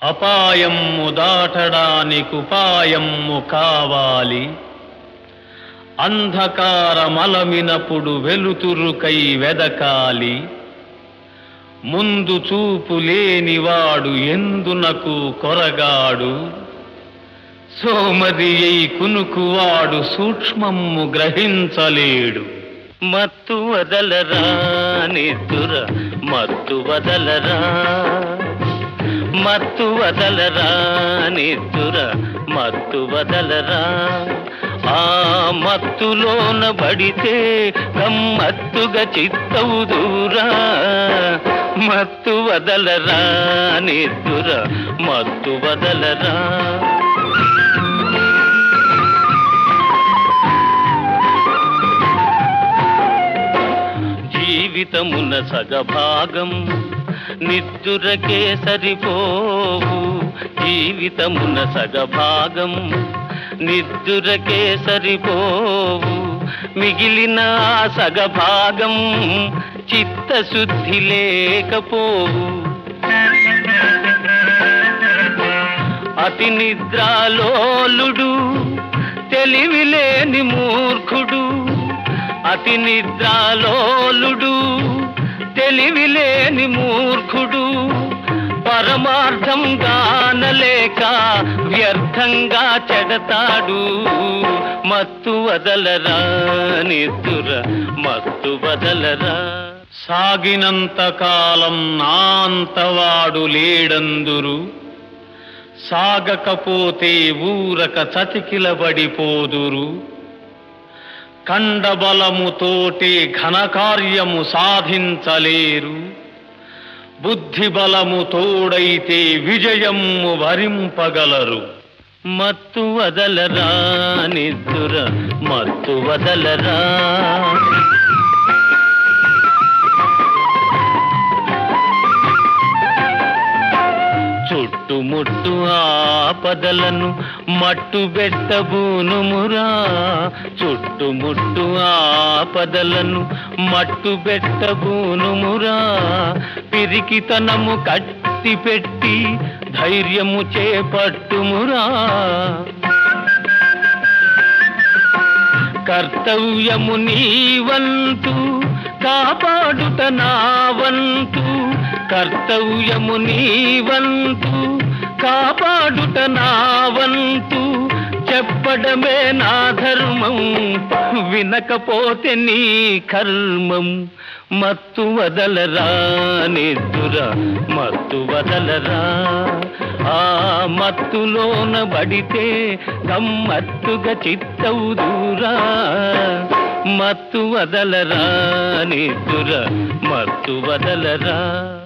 అపాయము దాటడానికి ఉపాయము కావాలి అంధకారమలమినప్పుడు వెలుతురుకై వెదకాలి ముందు చూపు లేనివాడు ఎందునకు కొరగాడు సోమది అయి కునుకువాడు సూక్ష్మము గ్రహించలేడు మత్తు వదలరా నిద్దుర మత్తు వదలరా మత్తు వదలరా నిద్దుర మత్తు వదలరా ఆ మత్తులోన పడితే గమ్మత్తుగా చిత్తవు దూరా మత్తు వదలరా నిద్దుర మత్తు వదలరా జీవితమున సగభాగం నిద్దురకే సరిపోవు జీవితమున సగభాగం నిద్దురకే సరిపోవు మిగిలిన ఆ సగభాగం చిత్తశుద్ధి లేకపోవు అతి నిద్రాలోలుడు తెలివిలేని మూర్ఖుడు అతి నిద్రాలోలుడు తెలివిలేని మూర్ఖుడు పరమార్థం గానలేక వ్యర్థంగా చెడతాడు మత్తు వదలరా నిద్దుర మత్తు వదలరా సాగినంత కాలం నా అంతవాడు లేడందురు సాగకపోతే ఊరక చతికిలబడిపోదురు కండబలముతోటే ఘనకార్యము సాధించలేరు బుద్ధి బలము తోడైతే విజయము వరింపగలరు మత్తు వదలరా నిద్దుర మత్తు వదలరా చుట్టుముట్టు ఆపదలను మట్టు బెట్టబూనుమురా చుట్టుముట్టు ఆపదలను మట్టు బెట్టబూనుమురా పిరికితనము కట్టి పెట్టి ధైర్యము చేపట్టుమురా కర్తవ్యము నీవంతు కాపాడుట నా వంతు కర్తవ్యము నీవంతు కాపాడుట నా వంతు చెప్పడమే నా ధర్మం వినకపోతే నీ కర్మం మత్తు వదలరా నిద్దుర మత్తు వదలరా ఆ మత్తులోన బడితే గమ్మత్తుగా చిత్తవు దూరా మత్తు వదలరా నిద్దుర మత్తు వదలరా